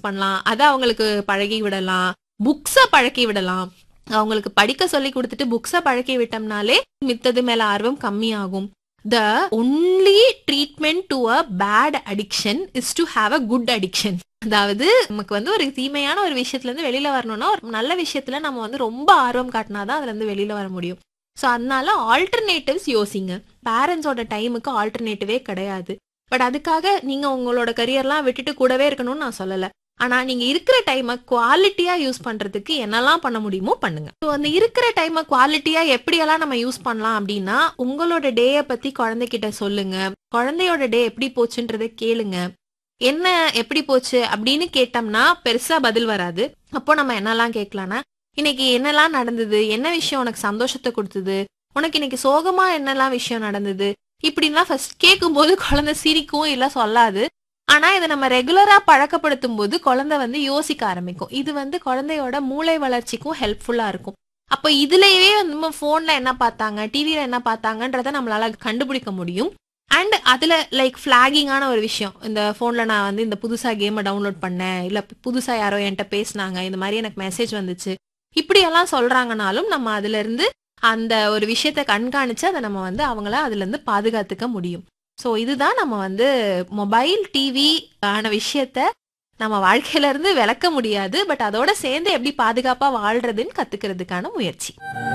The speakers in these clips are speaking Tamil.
பண்ணலாம் அதை அவங்களுக்கு பழகி விடலாம் புக்ஸ பழக்கி விடலாம் அவங்களுக்கு படிக்க சொல்லி கொடுத்துட்டு புக்ஸ பழக்கி விட்டோம்னாலே மித்தது மேல ஆர்வம் கம்மியாகும் the only treatment to a bad addiction is to have a good addiction அதாவது நமக்கு வந்து ஒரு தீமையான ஒரு விஷயத்துல இருந்து வெளியில வரணும்னா ஒரு நல்ல விஷயத்துல நம்ம வந்து ரொம்ப ஆர்வம் காட்டினாதான் அதுல இருந்து வெளியில வர முடியும் ஸோ அதனால ஆல்டர்னேட்டிவ்ஸ் யோசிங்க பேரண்ட்ஸோட டைமுக்கு ஆல்டர்னேட்டிவே கிடையாது பட் அதுக்காக நீங்க உங்களோட கரியர்லாம் விட்டுட்டு கூடவே இருக்கணும்னு நான் சொல்லல ஆனா நீங்க இருக்கிற டைமை குவாலிட்டியா யூஸ் பண்றதுக்கு என்னெல்லாம் பண்ண முடியுமோ பண்ணுங்க ஸோ அந்த இருக்கிற டைமை குவாலிட்டியா எப்படியெல்லாம் நம்ம யூஸ் பண்ணலாம் அப்படின்னா உங்களோட டேயை பத்தி குழந்தைகிட்ட சொல்லுங்க குழந்தையோட டே எப்படி போச்சுன்றதை கேளுங்க என்ன எப்படி போச்சு அப்படின்னு கேட்டோம்னா பெருசா பதில் வராது அப்போ நம்ம என்னெல்லாம் கேட்கலாம்னா இன்னைக்கு என்னெல்லாம் நடந்தது என்ன விஷயம் உனக்கு சந்தோஷத்தை கொடுத்தது உனக்கு இன்னைக்கு சோகமா என்னெல்லாம் விஷயம் நடந்தது இப்படின்லாம் ஃபர்ஸ்ட் கேட்கும்போது குழந்தை சிரிக்கும் இல்ல சொல்லாது ஆனா இதை நம்ம ரெகுலரா பழக்கப்படுத்தும் போது குழந்தை வந்து யோசிக்க ஆரம்பிக்கும் இது வந்து குழந்தையோட மூளை வளர்ச்சிக்கும் ஹெல்ப்ஃபுல்லா இருக்கும் அப்ப இதுலயே வந்து நம்ம போன்ல என்ன பார்த்தாங்க டிவில என்ன பார்த்தாங்கன்றத நம்மளால கண்டுபிடிக்க முடியும் அண்ட் அதுல லைக் ஃபிளாகிங்கான ஒரு விஷயம் இந்த போன்ல நான் வந்து இந்த புதுசா கேமை டவுன்லோட் பண்ணேன் இல்ல புதுசா யாரோ என்கிட்ட பேசினாங்க இந்த மாதிரி எனக்கு மெசேஜ் வந்துச்சு இப்படி எல்லாம் சொல்றாங்கனாலும் நம்ம அதுல இருந்து அந்த ஒரு விஷயத்த கண்காணிச்சு அதை நம்ம வந்து அவங்கள அதுல இருந்து பாதுகாத்துக்க முடியும் ஸோ இதுதான் நம்ம வந்து மொபைல் டிவி ஆன விஷயத்த நம்ம வாழ்க்கையில இருந்து விளக்க முடியாது பட் அதோட சேர்ந்து எப்படி பாதுகாப்பா வாழ்றதுன்னு கத்துக்கிறதுக்கான முயற்சி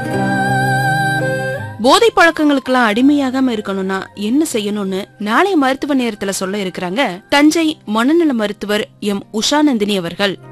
போதை பழக்கங்களுக்கெல்லாம் அடிமையாகாம இருக்கணும்னா என்ன செய்யணும்னு நாளைய மருத்துவ நேரத்துல சொல்ல இருக்கிறாங்க தஞ்சை மனநல மருத்துவர் எம் உஷாநந்தினி அவர்கள்